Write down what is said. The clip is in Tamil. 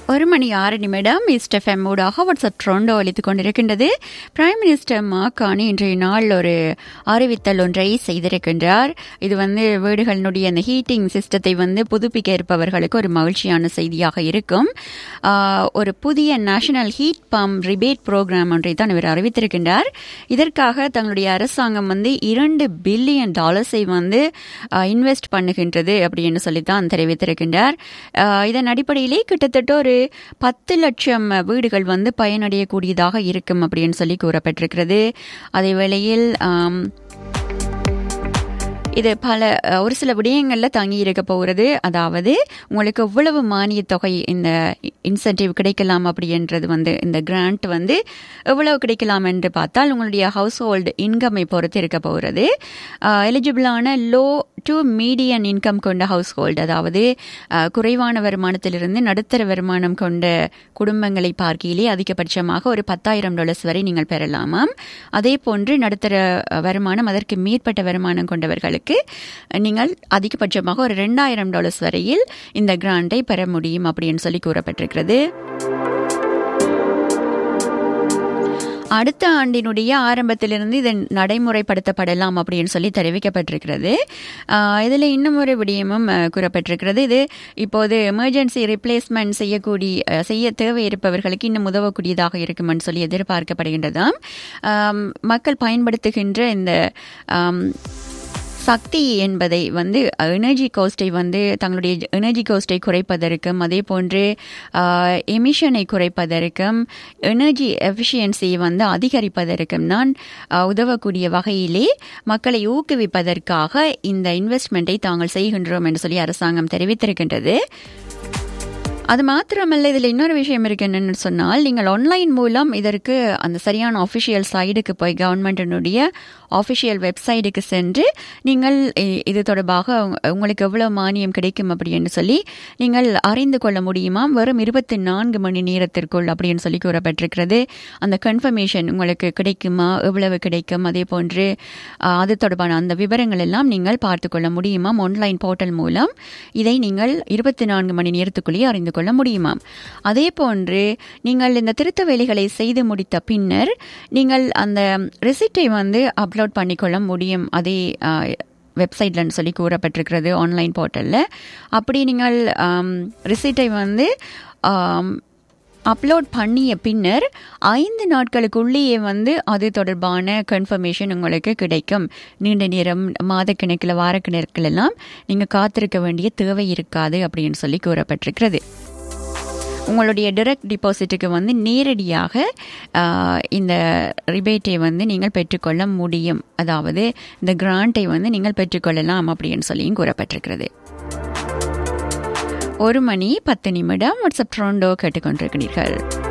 ஒரு மணி ஆறு நிமிடம் ஈஸ்ட் எஃப்எம் ஊடாக வாட்ஸ்அப் ட்ரோண்டோ அளித்துக் கொண்டிருக்கின்றது பிரைம் மினிஸ்டர் மாக்கானி இன்றைய நாள் ஒரு அறிவித்தல் ஒன்றை செய்திருக்கின்றார் இது வந்து வீடுகளினுடைய அந்த ஹீட்டிங் சிஸ்டத்தை வந்து புதுப்பிக்க இருப்பவர்களுக்கு ஒரு மகிழ்ச்சியான செய்தியாக இருக்கும் ஆஹ், ஒரு புதிய national heat pump rebate programme ஒன்றை தான் இவர் அறிவித்திருக்கின்றார் இதற்காக தங்களுடைய அரசாங்கம் வந்து இரண்டு பில்லியன் டாலர்ஸை வந்து இன்வெஸ்ட் பண்ணுகின்றது அப்படின்னு சொல்லித்தான் தெரிவித்திருக்கின்றார் ஆஹ், இதன் அடிப்படையிலே கிட்டத்தட்ட ஒரு பத்து லட்சம் வீடுகள் வந்து பயனடையக்கூடியதாக இருக்கும் அப்படின்னு சொல்லி கூறப்பட்டிருக்கிறது அதே வேளையில் ஆம், இது பல அஹ், ஒரு சில விடயங்கள்ல தங்கி இருக்க போகிறது அதாவது உங்களுக்கு எவ்வளவு மானிய தொகை இந்த இன்சென்டிவ் கிடைக்கலாம் அப்படின்றது வந்து இந்த கிராண்ட் வந்து எவ்வளவு கிடைக்கலாம் என்று பார்த்தால் உங்களுடைய ஹவுஸ் ஹோல்டு இன்கம்மை பொறுத்து இருக்க போகிறது எலிஜிபிளான லோ டு மீடியன் இன்கம் கொண்ட ஹவுஸ் ஹோல்டு அதாவது அஹ், குறைவான வருமானத்திலிருந்து நடுத்தர வருமானம் கொண்ட குடும்பங்களை பார்க்கையிலே அதிகபட்சமாக ஒரு பத்தாயிரம் டாலர்ஸ் வரை நீங்கள் பெறலாமாம் அதே போன்று நடுத்தர அஹ், வருமானம் அதற்கு மேற்பட்ட வருமானம் கொண்டவர்களுக்கு நீங்கள் அதிகபட்சமாக ஒரு ரெண்டாயிரம் டாலர்ஸ் வரையில் இந்த கிராண்டை பெற முடியும் அப்படின்னு சொல்லி கூறப்பட்டிருக்கிறது அடுத்த ஆண்டினுடைய ஆரம்பத்திலிருந்து இது நடைமுறைப்படுத்தப்படலாம் அப்படின்னு சொல்லி தெரிவிக்கப்பட்டிருக்கிறது ஆஹ் இதுல இன்னும் ஒரு விடயமும் அஹ், கூறப்பட்டிருக்கிறது இது இப்போது எமர்ஜென்சி ரிப்ளேஸ்மெண்ட் செய்யக்கூடிய அஹ், செய்ய தேவை இருப்பவர்களுக்கு இன்னும் உதவக்கூடியதாக இருக்கும்னு சொல்லி எதிர்பார்க்கப்படுகின்றதாம் ஆம், மக்கள் பயன்படுத்துகின்ற இந்த ஆம், சக்தி என்பதை வந்து எனர்ஜி காஸ்ட்டை வந்து தங்களுடைய எனர்ஜி காஸ்ட்டை குறைப்பதற்கும் அதே போன்று எமிஷனை குறைப்பதற்கும் எனர்ஜி எஃபிஷியன்சியை வந்து அதிகரிப்பதற்கும் தான் ஆஹ், உதவக்கூடிய வகையிலே மக்களை ஊக்குவிப்பதற்காக இந்த இன்வெஸ்ட்மெண்ட்டை தாங்கள் செய்கின்றோம் என்று சொல்லி அரசாங்கம் தெரிவித்திருக்கின்றது அது மாத்திரமல்ல இதில் இன்னொரு விஷயம் இருக்கு என்னன்னு சொன்னால் நீங்கள் ஆன்லைன் மூலம் இதற்கு அந்த சரியான ஆஃபிஷியல் சைடுக்கு போய் கவர்மெண்டினுடைய ஆஃபிஷியல் வெப்சைட்டுக்கு சென்று நீங்கள் இ- இது தொடர்பாக உங்க- உங்களுக்கு எவ்வளவு மானியம் கிடைக்கும் அப்படின்னு சொல்லி நீங்கள் அறிந்து கொள்ள முடியுமா வெறும் இருபத்தி நான்கு மணி நேரத்திற்குள் அப்படின்னு சொல்லி கூறப்பட்டிருக்கிறது அந்த கன்ஃபர்மேஷன் உங்களுக்கு கிடைக்குமா எவ்வளவு கிடைக்கும் அதே போன்று ஆஹ், அது தொடர்பான அந்த விவரங்கள் எல்லாம் நீங்கள் பார்த்து கொள்ள முடியுமா ஆன்லைன் போர்ட்டல் மூலம் இதை நீங்கள் இருபத்தி நான்கு மணி நேரத்துக்குள்ளேயே அறிந்து கொள்ள முடியுமாம் அதே போன்று நீங்கள் இந்த திருத்த வேலைகளை செய்து முடித்த பின்னர் நீங்கள் அந்த ரிசிப்டை வந்து அப்லோட் பண்ணிக்கொள்ள முடியும் அதே வெப்சைட்லன்னு சொல்லி கூறப்பட்டிருக்கிறது ஆன்லைன் போர்ட்டலில் அப்படி நீங்கள் ரிசிப்டை வந்து ஆம், அப்லோட் பண்ணிய பின்னர் ஐந்து நாட்களுக்குள்ளேயே வந்து அது தொடர்பான கன்ஃபர்மேஷன் உங்களுக்கு கிடைக்கும் நீண்ட நேரம் மாதக்கணக்கில் வாரக்கணக்கில் எல்லாம் நீங்கள் காத்திருக்க வேண்டிய தேவை இருக்காது அப்படின்னு சொல்லி கூறப்பட்டிருக்கிறது உங்களுடைய டிரெக்ட் டிபாசிட்டுக்கு வந்து நேரடியாக ஆஹ், இந்த ரிபேட்டை வந்து நீங்கள் பெற்றுக்கொள்ள முடியும் அதாவது இந்த கிராண்டை வந்து நீங்கள் பெற்றுக்கொள்ளலாம் அப்படின்னு சொல்லியும் கூறப்பட்டிருக்கிறது ஒரு மணி பத்து நிமிடம் வாட்ஸ்அப் ட்ரோண்டோ கேட்டுக்கொண்டிருக்கிறீர்கள்